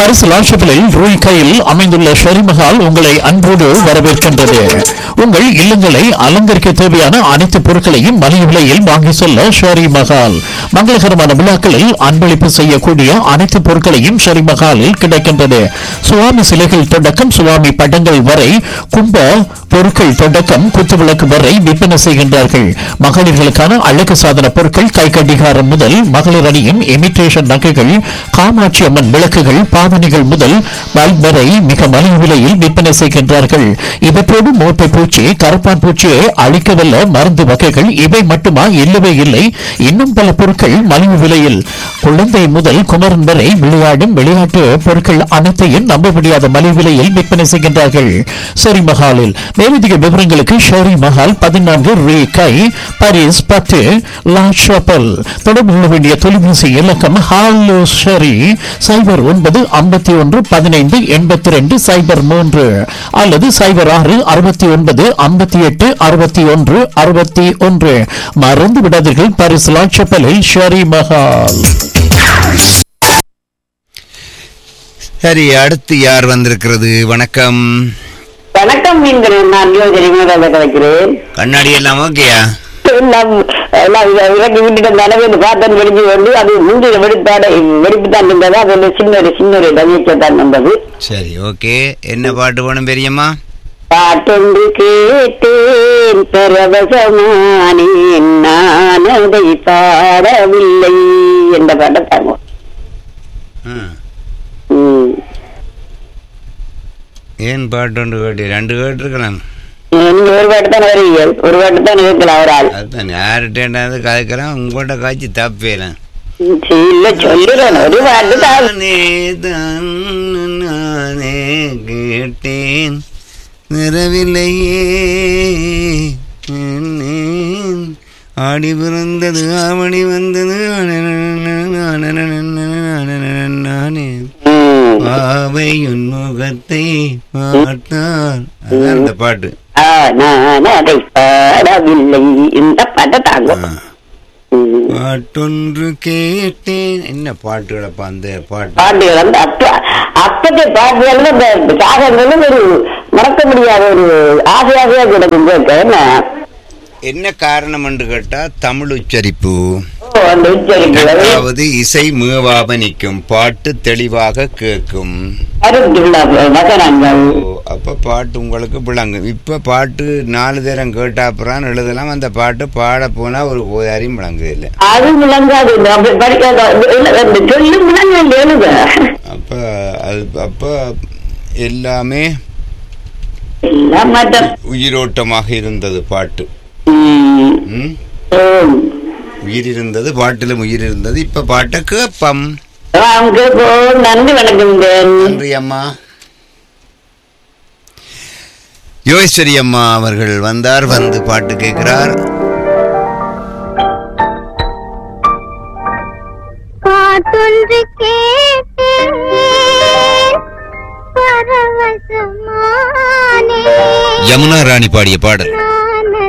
Paris லாஷப்பிலில் ரூய் கையில் அமைந்துள்ள ஷெரிமஹால் உங்களை அன்போடு வரவேற்கின்றது உங்கள் இல்லங்களை அலங்கரிக்க தேவையான அனைத்து பொருட்களையும் மலிவு விலையில் வாங்கி செல்ல ஷெரி மஹால் மங்களகரமான விழாக்களில் அன்பளிப்பு செய்யக்கூடிய அனைத்து பொருட்களையும் ஷெரி மஹாலில் கிடைக்கின்றது சுவாமி சிலைகள் தொடக்கம் சுவாமி படங்கள் வரை கும்ப பொருட்கள் தொடக்கம் குத்துவிளக்கு வரை விற்பனை செய்கின்றார்கள் மகளிர்களுக்கான அழகு சாதன பொருட்கள் கை கடிகாரம் முதல் மகளிர் அணியின் இமிட்டேஷன் நகைகள் காமாட்சி அம்மன் விளக்குகள் பாவனைகள் முதல் பல்ப் வரை மிக மலிவு விலையில் விற்பனை செய்கின்றார்கள் இவற்றோடு மோட்டை பூச்சி கருப்பான் பூச்சியை அழிக்கவல்ல மருந்து வகைகள் இவை மட்டுமா இல்லவே இல்லை இன்னும் பல பொருட்கள் மலிவு விலையில் குழந்தை முதல் குமரன் வரை விளையாடும் விளையாட்டு பொருட்கள் அனைத்தையும் நம்ப முடியாத மலிவு விலையில் விற்பனை செய்கின்றார்கள் ஷெரி மஹாலில் மேலதிக விவரங்களுக்கு ஷெரி மஹால் பதினான்கு ரே கை பாரிஸ் பத்து லா ஷாப்பல் தொடர்பு கொள்ள வேண்டிய தொலைபேசி இலக்கம் ஹாலோ ஷெரி சைபர் ஒன்பது ஐம்பத்தி ஒன்று பதினைந்து எண்பத்தி ரெண்டு சைபர் மூன்று அல்லது சைபர் ஆறு அறுபத்தி ஒன்பது ஐம்பத்தி எட்டு அறுபத்தி ஒன்று அறுபத்தி ஒன்று மறந்து விடாதீர்கள் பாரிஸ் லா ஷாப்பலில் ஷெரி மஹால் சரி அடுத்து யார் வந்திருக்கிறது வணக்கம் வணக்கம் நீங்கள் நான் யோசனை கலைக்கிறேன் கண்ணாடி எல்லாம் ஓகேயா எல்லாம் எல்லாம் இதை இறக்கி விட்டுட்டு தலைவர் பார்த்தன் வெடிச்சு கொண்டு அது முந்தின வெடிப்பாட வெடிப்பு தான் இருந்தது அது ஒரு சின்ன ஒரு சின்ன ஒரு நகைச்சை தான் வந்தது சரி ஓகே என்ன பாட்டு வேணும் பெரியம்மா பாட்டொன்று கேட்டேன் பரவசமானேன் நான் அதை பாடவில்லை என்ற பாட்டை தாங்க ம். ம். ஏன் பாட்டு ஒன்று கேட்டு ரெண்டு கேட்டிருக்கலாம் நீங்க ஒரு பாட்டு தான் வருவீங்க ஒரு பாட்டு தான் கேட்கலாம் ஒரு ஆள் அதுதான் யார்கிட்ட கதைக்கிறேன் உங்கள்கிட்ட காய்ச்சி தப்பேலாம் இல்ல சொல்லிடுறேன் ஒரு பாட்டு தான் நானே தான் நானே கேட்டேன் நிறவில்லையே என்னேன் ஆடி பிறந்தது ஆவணி வந்தது நானே ம். பாவை உன்முகத்தை பார்த்தார் அதான் அந்த பாட்டு ஆ, நான் அதை பாடவில்லை இந்த பாட்டை தாங்க ஆ. ம். பாட்டொன்று கேட்டேன் என்ன பாட்டுகளப்பா அந்த பாட்டு பாட்டுகள் வந்து அப்ப அப்பത്തെ பாட்டுகள் இந்த சாகங்களும் ஒரு மறக்க முடியாத ஒரு ஆசை ஆசையா கிடக்கும் கேட்க என்ன என்ன காரணம் என்று கேட்டா தமிழ் உச்சரிப்பு ஓ, அந்த உச்சரிப்புகள் இரண்டாவது இசை மேவாக நிற்கும் பாட்டு தெளிவாக கேட்கும் கருத்துள்ள வசனங்கள் ஓ, அப்ப பாட்டு உங்களுக்கு விளங்கும் இப்ப பாட்டு நாலு தரம் கேட்டாப்புறான் எழுதலாம் அந்த பாட்டு பாட போனா ஒரு கோதாரியும் விளங்குது இல்லை அது விளங்காது அப்படி படிக்காத இல்ல, அந்த சொல்லும் விளங்க எழுத அப்ப அது அப்ப எல்லாமே எல்லாம் மாற்றம் உயிரோட்டமாக இருந்தது பாட்டு ம். ம்? ம். உயிர் இருந்தது பாட்டிலும் உயிர் இருந்தது இப்ப பாட்டை கேப்பம் வாங்க போ நன்றி வணக்கம் நன்றி அம்மா யோகேஸ்வரி அம்மா அவர்கள் வந்தார் வந்து பாட்டு கேட்கிறார் பாட்டொன்று கேட்டேன் பரவசமானே யமுனா ராணி பாடிய பாடல் நான்